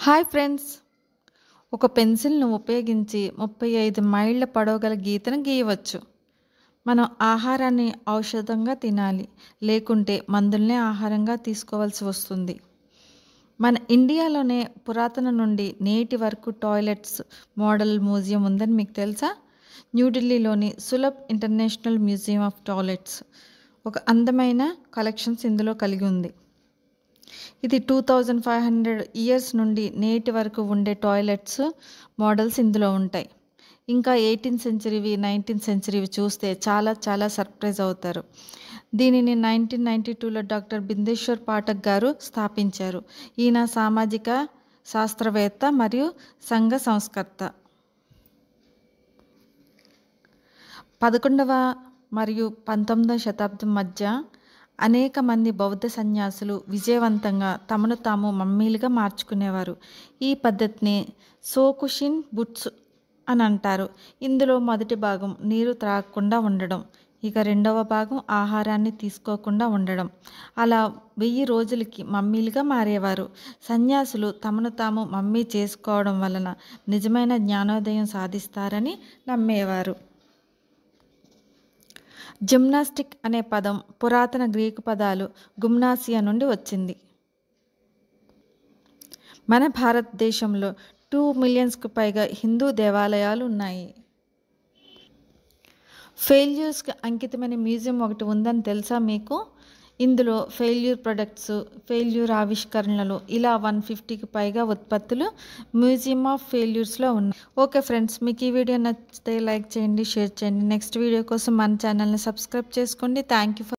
hi friends ఒక పెన్సిల్ను ఉపయోగించి ముప్పై ఐదు మైళ్ళ పొడవు గల గీతను గీయవచ్చు మనం ఆహారాన్ని ఔషధంగా తినాలి లేకుంటే మందుల్నే ఆహారంగా తీసుకోవాల్సి వస్తుంది మన ఇండియాలోనే పురాతన నుండి నేటి వరకు టాయిలెట్స్ మోడల్ మ్యూజియం ఉందని మీకు తెలుసా న్యూఢిల్లీలోని Sulabh international museum of toilets ఒక అందమైన కలెక్షన్స్ ఇందులో కలిగి ఉంది ఇది two thousand five hundred years నుండి నేటి వరకు ఉండే టాయిలెట్స్ మోడల్స్ ఇందులో ఉంటాయి ఇంకా ఎయిటీన్త్ సెంచరీవి నైన్టీన్త్ సెంచరీవి చూస్తే చాలా చాలా సర్ప్రైజ్ అవుతారు దీనిని నైన్టీన్ నైంటీ టూలో డాక్టర్ బిందేశ్వర్ పాఠక్ గారు స్థాపించారు ఈయన సామాజిక శాస్త్రవేత్త మరియు సంఘ సంస్కర్త పదకొండవ మరియు పంతొమ్మిదవ శతాబ్దం మధ్య అనేక మంది బౌద్ధ సన్యాసులు విజయవంతంగా తమను తాము మమ్మీలుగా మార్చుకునేవారు ఈ పద్ధతిని సోకుషిన్ బుట్స్ అని అంటారు ఇందులో మొదటి భాగం నీరు త్రాగకుండా ఉండడం ఇక రెండవ భాగం ఆహారాన్ని తీసుకోకుండా ఉండడం అలా వెయ్యి రోజులకి మమ్మీలుగా మారేవారు సన్యాసులు తమను తాము మమ్మీ చేసుకోవడం వలన నిజమైన జ్ఞానోదయం సాధిస్తారని నమ్మేవారు జిమ్నాస్టిక్ అనే పదం పురాతన గ్రీకు పదాలు గుమ్నాసియా నుండి వచ్చింది మన భారతదేశంలో టూ మిలియన్స్కు పైగా హిందూ దేవాలయాలు ఉన్నాయి ఫెయిల్యూర్స్కి అంకితమైన మ్యూజియం ఒకటి ఉందని తెలుసా మీకు ఇందులో ఫెయిల్యూర్ ప్రొడక్ట్స్ ఫెయిల్యూర్ ఆవిష్కరణలు ఇలా వన్ ఫిఫ్టీకి పైగా ఉత్పత్తులు మ్యూజియం ఆఫ్ ఫెయిల్యూర్స్లో ఉన్నాయి ఓకే ఫ్రెండ్స్ మీకు ఈ వీడియో నచ్చితే లైక్ చేయండి షేర్ చేయండి నెక్స్ట్ వీడియో కోసం మన ఛానల్ని సబ్స్క్రైబ్ చేసుకోండి థ్యాంక్ యూ ఫర్